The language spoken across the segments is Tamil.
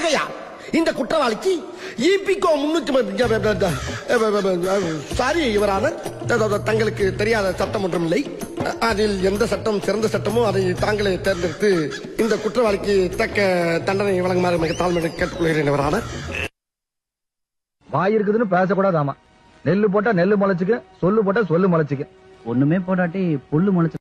ஆகையா இந்த குற்றவாளிக்கு இபிகோ முன்னூத்தி சாரி இவரான தங்களுக்கு தெரியாத சட்டம் ஒன்றும் இல்லை அதில் எந்த சட்டம் சிறந்த சட்டமோ அதை தாங்களே தேர்ந்தெடுத்து இந்த குற்றவாளிக்கு தக்க தண்டனை வழங்குமாறு மிக தாழ்மையை கேட்டுக்கொள்கிறேன் இவரான வாய் இருக்குதுன்னு பேசக்கூடாது ஆமா நெல்லு போட்டா நெல்லு முளைச்சுக்கு சொல்லு போட்டா சொல்லு முளைச்சுக்கு ஒண்ணுமே போடாட்டி புல்லு முளைச்சு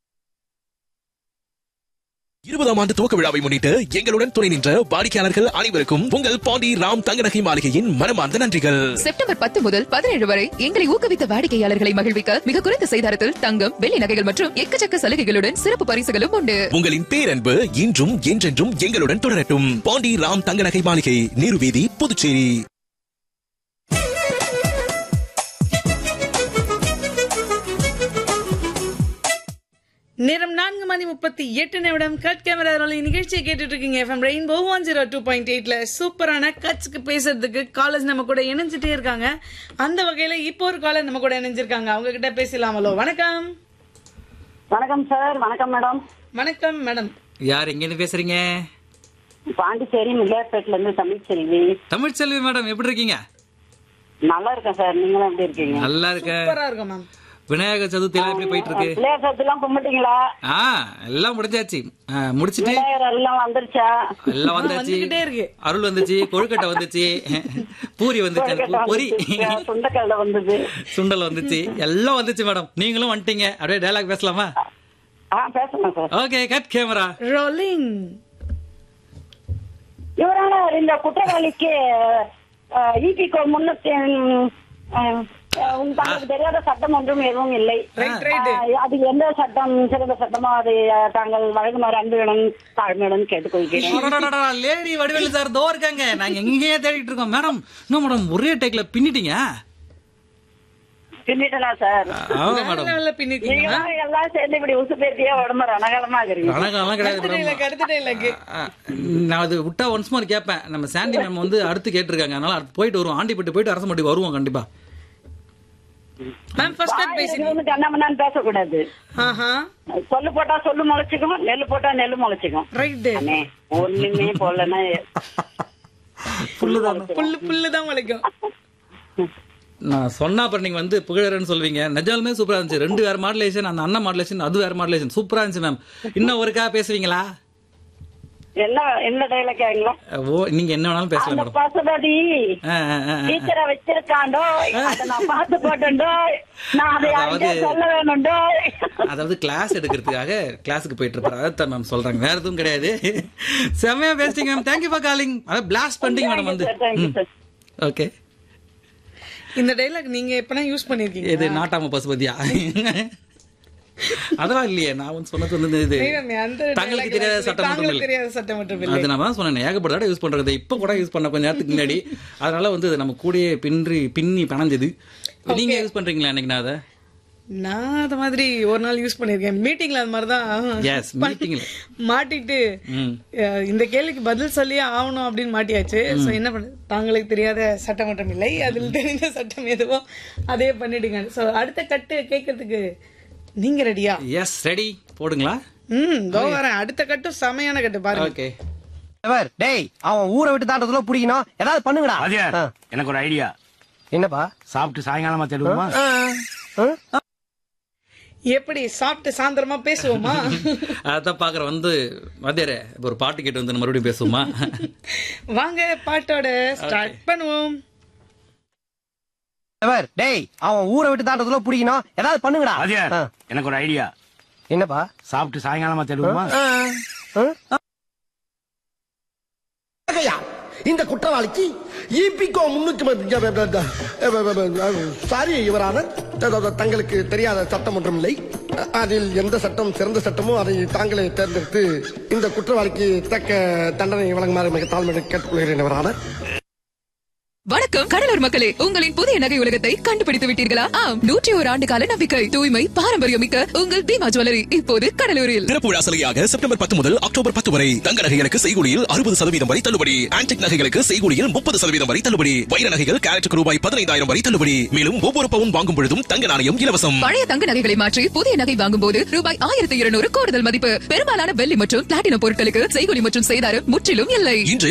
இருபதாம் ஆண்டு துவக்க விழாவை முன்னிட்டு எங்களுடன் துணை நின்ற வாடிக்கையாளர்கள் அனைவருக்கும் உங்கள் பாண்டி ராம் தங்கநகை மாளிகையின் மனமார்ந்த நன்றிகள் செப்டம்பர் பத்து முதல் பதினேழு வரை எங்களை ஊக்குவித்த வாடிக்கையாளர்களை மகிழ்விக்க மிக குறைந்த செய்தாரத்தில் தங்கம் வெள்ளி நகைகள் மற்றும் எக்கச்சக்க சலுகைகளுடன் சிறப்பு பரிசுகளும் உண்டு உங்களின் பேரன்பு இன்றும் என்றென்றும் எங்களுடன் தொடரட்டும் பாண்டி ராம் தங்கநகை மாளிகை நீர்வீதி புதுச்சேரி நேரம் நான்கு மணி முப்பத்தி எட்டு நிமிடம் கட் கேமரா ரோலி நிகழ்ச்சியை கேட்டுட்டு இருக்கீங்க FM Rainbow one zero two point எயிட்ல சூப்பரான கட்ஸ்க்கு பேசுறதுக்கு காலேஜ் நம்ம கூட இணைஞ்சிட்டே இருக்காங்க அந்த வகையில இப்போ ஒரு காலர் நம்ம கூட இணைஞ்சிருக்காங்க அவங்க கிட்ட பேசலாமலோ வணக்கம் வணக்கம் சார் வணக்கம் மேடம் வணக்கம் மேடம் யார் எங்கேருந்து பேசுறீங்க பாண்டிச்சேரி மில்லியார்பேட்ல இருந்து தமிழ்ச்செல்வி தமிழ்ச்செல்வி மேடம் எப்படி இருக்கீங்க நல்லா இருக்கேன் சார் நீங்களும் எப்படி இருக்கீங்க நல்லா இருக்க சூப்பரா இருக்கும் மேம் விநாயகர் சதுர்த்தி எல்லாம் எப்படி போயிட்டு இருக்கு பிள்ளையார் சத்துலாம் கும்பிட்டீங்களா ஆ எல்லாம் முடிஞ்சாச்சு ஆ, முடிச்சிட்டு விநாயகர் எல்லாம் வந்துருச்சா எல்லாம் வந்தாச்சு வந்துகிட்டே இருக்கு. அருள் வந்துச்சு கொழுக்கட்டை வந்துச்சு பூரி வந்துச்சு அந்த பூ- பொரி சுண்டக்கல்ல வந்தது சுண்டல் வந்துச்சு எல்லாம் வந்துச்சு மேடம் நீங்களும் வந்துட்டீங்க அப்படியே டயலாக் பேசலாமா ஆ பேசலாம் sir okay cut camera rolling இவரான இந்த குற்றவாளிக்கு இபிகோ முன்னூத்தி ம், அஹ், உங்க தங்களுக்கு தெரியாத சட்டம் ஒன்றும் எதுவும் இல்லை ரைட் ரைட் அஹ், அது எந்த சட்டம் சிறந்த சட்டமோ அதை அஹ், தாங்கள் வழங்குமாறு அன்புடன் தாழ்மையுடன் கேட்டுக்கொள்கிறேன் லேடி வடிவேலு சார் தோ இருக்காங்க நாங்க எங்கேயே தேடிட்டு இருக்கோம் மேடம் இன்னும் மேடம் ஒரே டேக்ல பின்னிட்டீங்க பின்னிட்டனா சார் ஆமா மேடம் லெவல்ல பின்னிருக்கீங்க நீங்க எல்லாம் சேர்ந்து இப்படி உசு பேத்தியா உடம்பு ரணகாலமா இருக்கிறீங்க அழகெல்லாம் கிடையாது அடுத்த மேடம் டைலாக் அடுத்த டைலாக் ஆ, நான் அது விட்டா ஒன்ஸ் மோர் கேட்பேன் நம்ம சாண்டி மேம் வந்து அடுத்து கேட்டிருக்காங்க அதனால அடுத்து போயிட்டு வருவோம் ஆண்டிப்பட்டு போயிட்டு அரசு மட்டும் வருவோம் கண்டிப்பா மேம் ஃபர்ஸ்ட் கட் வாயில பேசுங்க வந்து கண்ணாமண்ணான்னு பேசக்கூடாது ஆஹா சொல்லு போட்டா சொல்லு முளைச்சிக்கும் நெல்லு போட்டா நெல்லு முளைச்சிக்கும் ரைட் அண்ணே ஒண்ணுமே போடலன்னா புல்லுதான் புல்லு புல்லு தான் முளைக்கும் நான் சொன்னா அப்புறம் நீங்க வந்து புகழறன்னு சொல்வீங்க நிஜாலுமே சூப்பரா இருந்துச்சு ரெண்டு வேற மாடலேஷன் அந்த அண்ணன் மாடலேஷன் அது வேற மாடலேஷன் சூப்பரா இருந்துச்சு மேம் இன்னும் ஒருக்கா பேசுவீங்களா என்ன என்ன டைலாக் கேங்களா ஓ நீங்க என்ன வேணாலும் பேசலாம் அந்த மேடம் பசுபதி ஆ, ஆ, ஆ, ஆ. டீச்சரை வச்சிருக்காண்டோ அதை நான் பார்த்து போட்டேன்டோ நான் அதை அதாவது- யார்கிட்ட சொல்ல வேணும்டோ அதாவது கிளாஸ் எடுக்கிறதுக்காக கிளாஸுக்கு போயிட்டு இருப்பாரு அதான் மேம் சொல்றாங்க வேற எதுவும் கிடையாது செம்மையா பேசிட்டீங்க மேம் தேங்க்யூ ஃபார் காலிங் அதான் பிளாஸ்ட் பண்ணிட்டீங்க மேடம் வந்து Thank you, sir. ஓகே இந்த டைலாக் நீங்க எப்பனா யூஸ் பண்ணிருக்கீங்க இது நாட்டாம பசுபதியா அதெல்லாம் இல்லையே நான் வந்து சொன்னது வந்து இது தெய்வமே, அந்த தங்களுக்கு dialogue தெரியாத எல்லாம் சட்டம் மட்டும் தாங்களுக்கு இல்லை தெரியாத சட்டம் மட்டும் இல்லை அது நான் தான் சொன்னேன் ஏகப்பட்ட தடவை யூஸ் பண்றது இப்ப கூட யூஸ் பண்ண கொஞ்ச நேரத்துக்கு முன்னாடி அதனால வந்து இது நம்ம கூடயே பின்றி பின்னி பணஞ்சது நீங்க யூஸ் பண்றீங்களா அன்னைக்கு நான் அதை நான் அது மாதிரி ஒரு நாள் யூஸ் பண்ணிருக்கேன் மீட்டிங்ல அது மாதிரிதான் Yes, meeting ல. மாட்டிட்டு ம். அஹ், இந்த கேள்விக்கு பதில் சொல்லியே ஆகணும் அப்படின்னு மாட்டியாச்சு சோ என்ன பண்ண தாங்களுக்கு தெரியாத சட்டம் மட்டும் இல்லை அதில் தெரிஞ்ச சட்டம் எதுவோ அதே பண்ணிடுங்க சோ அடுத்த கட்டு கேட்கறதுக்கு நீங்க ரெடியா எஸ் ரெடி போடுங்களா ம் இதோ வரேன் அடுத்த கட்டு செமையான கட்டு பாருங்க ஓகே டேய் அவன் ஊரை விட்டு தாண்டதுல பிடிக்கணும் ஏதாவது பண்ணுங்கடா வாத்தியார், ஆ. எனக்கு ஒரு ஐடியா என்னப்பா சாப்பிட்டு சாயங்காலமா தேடுவோமா ஆ? எப்படி சாப்பிட்டு சாயந்தரமா பேசுவோமா அதான் பாக்குற வந்து மதியாரே இப்ப ஒரு பாட்டு கேட்டு வந்து மறுபடியும் பேசுவோமா வாங்க பாட்டோட ஸ்டார்ட் பண்ணுவோம் டேய் அவன் ஊரை விட்டு தாண்டதுல பிடிக்கணும் ஏதாவது பண்ணுங்கடா வாத்தியார், ஆ. எனக்கு ஒரு ஐடியா என்னப்பா சாப்பிட்டு சாயங்காலமா தேடுவோமா ஆ? ஆகையா இந்த குற்றவாளிக்கு இபிகோ முன்னூத்தி சாரி இவரான தங்களுக்கு தெரியாத சட்டம் ஒன்றும் இல்லை அதில் எந்த சட்டம் சிறந்த சட்டமோ அதை தாங்களே தேர்ந்தெடுத்து இந்த குற்றவாளிக்கு தக்க தண்டனை வழங்குமாறு மிக தாழ்மையை கேட்டுக்கொள்கிறேன் இவரான வணக்கம் கடலூர் மக்களே உங்களின் புதிய நகை உலகத்தை கண்டுபிடித்து விட்டீர்களா ஆம் நூற்றி ஒரு ஆண்டு கால நம்பிக்கை தூய்மை பாரம்பரியம் மிக்க உங்கள் பீமா ஜுவல்லரி இப்போது கடலூரில் திறப்பு விழா சலுகையாக செப்டம்பர் பத்து முதல் அக்டோபர் பத்து வரை தங்க நகைகளுக்கு செய்கூலியில் அறுபது சதவீதம் வரை தள்ளுபடி ஆன்டிக் நகைகளுக்கு செய்கூலியில் முப்பது சதவீதம் வரை தள்ளுபடி வைர நகைகள் கேரட்டுக்கு ரூபாய் பதினைந்தாயிரம் வரை தள்ளுபடி மேலும் ஒவ்வொரு பவுன் வாங்கும் பொழுதும் தங்க நாணயம் இலவசம் பழைய தங்க நகைகளை மாற்றி புதிய நகை வாங்கும் போது ரூபாய் ஆயிரத்தி இருநூறு கூடுதல் மதிப்பு பெரும்பாலான வெள்ளி மற்றும் பிளாட்டினம் பொருட்களுக்கு செய்கூலி மற்றும் செய்தாரு முற்றிலும் இல்லை இன்று